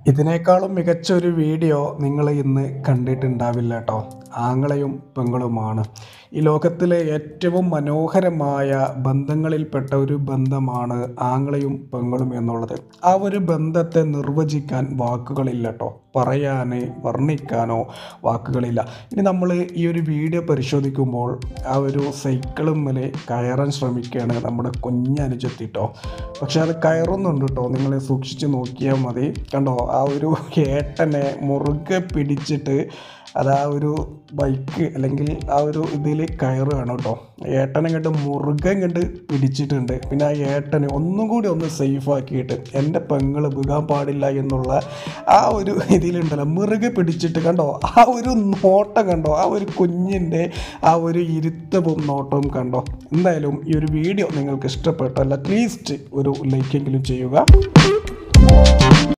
ഇതിനേക്കാളും മികച്ച ഒരു വീഡിയോ നിങ്ങൾ ഇന്ന് കണ്ടിട്ടുണ്ടാവില്ല കേട്ടോ ആങ്ങളെയും പെങ്ങളുമാണ് ഈ ലോകത്തിലെ ഏറ്റവും മനോഹരമായ ബന്ധങ്ങളിൽപ്പെട്ട ഒരു ബന്ധമാണ് ആങ്ങളെയും പെങ്ങളും എന്നുള്ളത് ആ ഒരു ബന്ധത്തെ നിർവചിക്കാൻ വാക്കുകളില്ല കേട്ടോ പറയാനോ വർണ്ണിക്കാനോ വാക്കുകളില്ല ഇനി നമ്മൾ ഈ ഒരു വീഡിയോ പരിശോധിക്കുമ്പോൾ ആ ഒരു സൈക്കിളും മേലെ കയറാൻ ശ്രമിക്കുകയാണ് നമ്മുടെ കുഞ്ഞനുജത്തിട്ടോ പക്ഷെ അത് കയറുന്നുണ്ട് കേട്ടോ നിങ്ങൾ സൂക്ഷിച്ച് നോക്കിയാൽ മതി കണ്ടോ ആ ഒരു ഏട്ടനെ മുറുകെ പിടിച്ചിട്ട് അത് ആ ഒരു ബൈക്ക് അല്ലെങ്കിൽ ആ ഒരു ഇതിൽ കയറുകയാണ് കേട്ടോ ഏട്ടനെ കണ്ട് മുറുകെ കണ്ട് പിടിച്ചിട്ടുണ്ട് പിന്നെ ആ ഏട്ടനെ ഒന്നും കൂടി ഒന്ന് സേഫ് ആക്കിയിട്ട് എൻ്റെ പെങ്ങൾ വീകാൻ പാടില്ല എന്നുള്ള ആ ഒരു ഇതിലുണ്ടല്ലോ മുറുകെ പിടിച്ചിട്ട് കണ്ടോ ആ ഒരു നോട്ടം കണ്ടോ ആ ഒരു കുഞ്ഞിൻ്റെ ആ ഒരു ഇരുത്തവും നോട്ടവും കണ്ടോ എന്തായാലും ഈ ഒരു വീഡിയോ നിങ്ങൾക്ക് ഇഷ്ടപ്പെട്ടല്ല അറ്റ്ലീസ്റ്റ് ഒരു ലൈക്കെങ്കിലും ചെയ്യുക